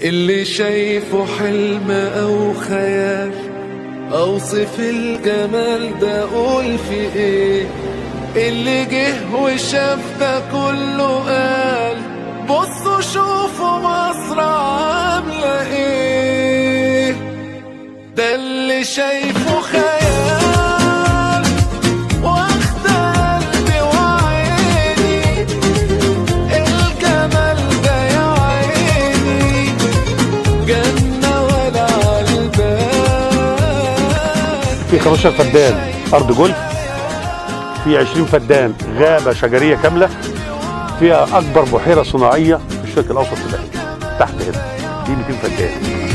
اللي شايفه حلم أو خيال أوصف الجمال ده أقول في إيه اللي جه وشاف ده كله قال بصوا شوفوا مصر عاملة إيه ده اللي شايفه خيال واخد قلبي وعيني الجمال ده يا عيني جنة ولا عالبال في 15 فدان ارض جولف في 20 فدان غابه شجريه كامله فيها اكبر بحيره صناعيه في الشرق الاوسط في الأهلي تحت هنا دي 200 فدان